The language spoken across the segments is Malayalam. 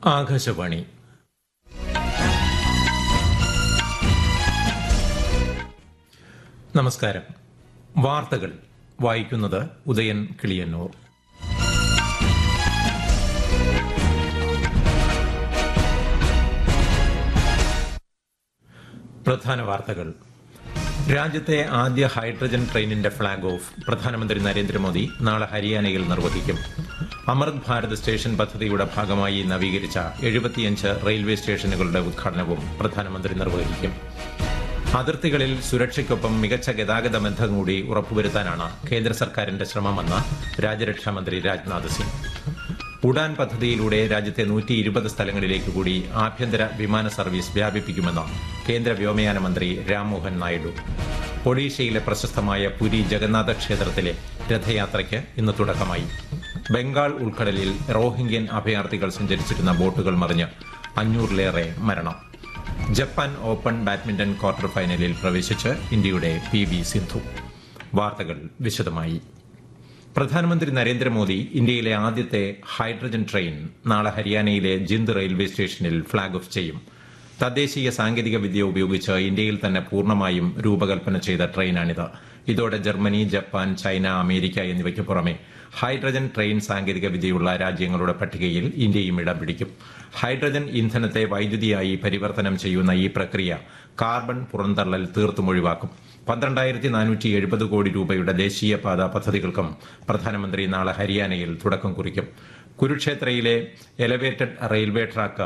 ആകാശവാണി നമസ്കാരം വാർത്തകൾ വായിക്കുന്നത് ഉദയൻ കിളിയന്നൂർ പ്രധാന വാർത്തകൾ രാജ്യത്തെ ആദ്യ ഹൈഡ്രജൻ ട്രെയിനിന്റെ ഫ്ളാഗ് ഓഫ് പ്രധാനമന്ത്രി നരേന്ദ്രമോദി നാളെ ഹരിയാനയിൽ നിർവഹിക്കും അമൃത് ഭാരത് സ്റ്റേഷൻ പദ്ധതിയുടെ ഭാഗമായി നവീകരിച്ച എഴുപത്തിയഞ്ച് റെയിൽവേ സ്റ്റേഷനുകളുടെ ഉദ്ഘാടനവും പ്രധാനമന്ത്രി നിർവഹിക്കും അതിർത്തികളിൽ സുരക്ഷയ്ക്കൊപ്പം മികച്ച ഗതാഗത ബന്ധം കൂടി ഉറപ്പുവരുത്താനാണ് കേന്ദ്ര സർക്കാരിന്റെ ശ്രമമെന്ന് രാജ്യരക്ഷാമന്ത്രി രാജ്നാഥ് സിംഗ് ഉഡാൻ പദ്ധതിയിലൂടെ രാജ്യത്തെ നൂറ്റി ഇരുപത് സ്ഥലങ്ങളിലേക്ക് കൂടി ആഭ്യന്തര വിമാന സർവീസ് വ്യാപിപ്പിക്കുമെന്ന് കേന്ദ്ര വ്യോമയാന മന്ത്രി രാംമോഹൻ നായിഡു ഒഡീഷയിലെ പ്രശസ്തമായ പുരി ജഗന്നാഥ ക്ഷേത്രത്തിലെ രഥയാത്രയ്ക്ക് ഇന്ന് തുടക്കമായി ബംഗാൾ ഉൾക്കടലിൽ റോഹിംഗ്യൻ അഭയാർത്ഥികൾ സഞ്ചരിച്ചിരുന്ന ബോട്ടുകൾ മറിഞ്ഞ് അഞ്ഞൂറിലേറെ മരണം ജപ്പാൻ ഓപ്പൺ ബാഡ്മിന്റൺ ക്വാർട്ടർ ഫൈനലിൽ പ്രവേശിച്ച് ഇന്ത്യയുടെ പി വി സിന്ധു വാർത്തകൾ വിശദമായി പ്രധാനമന്ത്രി നരേന്ദ്രമോദി ഇന്ത്യയിലെ ആദ്യത്തെ ഹൈഡ്രജൻ ട്രെയിൻ നാളെ ഹരിയാനയിലെ ജിന്ദ് റെയിൽവേ സ്റ്റേഷനിൽ ഫ്ളാഗ് ഓഫ് ചെയ്യും തദ്ദേശീയ സാങ്കേതിക വിദ്യ ഉപയോഗിച്ച് ഇന്ത്യയിൽ തന്നെ പൂർണ്ണമായും രൂപകൽപ്പന ചെയ്ത ട്രെയിനാണിത് ഇതോടെ ജർമ്മനി ജപ്പാൻ ചൈന അമേരിക്ക എന്നിവയ്ക്ക് പുറമെ ഹൈഡ്രജൻ ട്രെയിൻ സാങ്കേതിക വിദ്യയുള്ള രാജ്യങ്ങളുടെ പട്ടികയിൽ ഇന്ത്യയും ഇടം പിടിക്കും ഹൈഡ്രജൻ ഇന്ധനത്തെ വൈദ്യുതിയായി പരിവർത്തനം ചെയ്യുന്ന ഈ പ്രക്രിയ കാർബൺ പുറന്തള്ളൽ തീർത്തും ഒഴിവാക്കും പന്ത്രണ്ടായിരത്തി നാനൂറ്റി എഴുപത് കോടി രൂപയുടെ ദേശീയപാത പദ്ധതികൾക്കും പ്രധാനമന്ത്രി നാളെ ഹരിയാനയിൽ തുടക്കം കുറിക്കും കുരുക്ഷേത്രയിലെ elevated railway track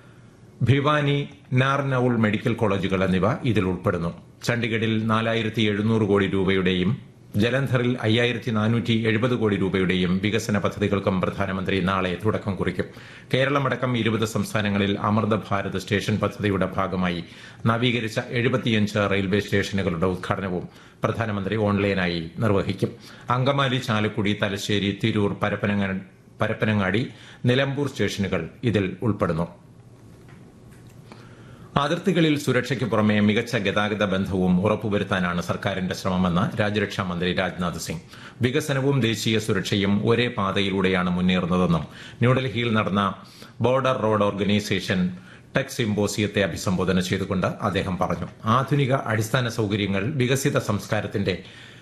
Bhiwani Narnaul medical കോളേജുകൾ എന്നിവ ഇതിൽ ഉൾപ്പെടുന്നു ചണ്ഡിഗഡിൽ നാലായിരത്തി എഴുന്നൂറ് കോടി രൂപയുടെയും ജലന്ധറിൽ അയ്യായിരത്തി നാനൂറ്റി എഴുപത് കോടി രൂപയുടെയും വികസന പദ്ധതികൾക്കും പ്രധാനമന്ത്രി നാളെ തുടക്കം കുറിക്കും കേരളമടക്കം ഇരുപത് സംസ്ഥാനങ്ങളിൽ അമൃത ഭാരത് സ്റ്റേഷൻ പദ്ധതിയുടെ ഭാഗമായി നവീകരിച്ച എഴുപത്തിയഞ്ച് റെയിൽവേ സ്റ്റേഷനുകളുടെ ഉദ്ഘാടനവും പ്രധാനമന്ത്രി ഓൺലൈനായി നിർവഹിക്കും അങ്കമാലി ചാലക്കുടി തലശ്ശേരി തിരൂർ പരപ്പനങ്ങ- പരപ്പനങ്ങാടി നിലമ്പൂർ സ്റ്റേഷനുകൾ ഇതിൽ ഉൾപ്പെടുന്നു അതിർത്തികളിൽ സുരക്ഷയ്ക്ക് പുറമെ മികച്ച ഗതാഗത ബന്ധവും ഉറപ്പുവരുത്താനാണ് സർക്കാരിന്റെ ശ്രമമെന്ന് രാജ്യരക്ഷാ മന്ത്രി രാജ്നാഥ് സിംഗ് വികസനവും ദേശീയ സുരക്ഷയും ഒരേ പാതയിലൂടെയാണ് മുന്നേറുന്നതെന്നും ന്യൂഡൽഹിയിൽ നടന്ന ബോർഡർ റോഡ് ഓർഗനൈസേഷൻ ടെക് സിംബോസിയത്തെ അഭിസംബോധന ചെയ്തുകൊണ്ട് അദ്ദേഹം പറഞ്ഞു ആധുനിക അടിസ്ഥാന സൌകര്യങ്ങൾ വികസിത സംസ്കാരത്തിന്റെ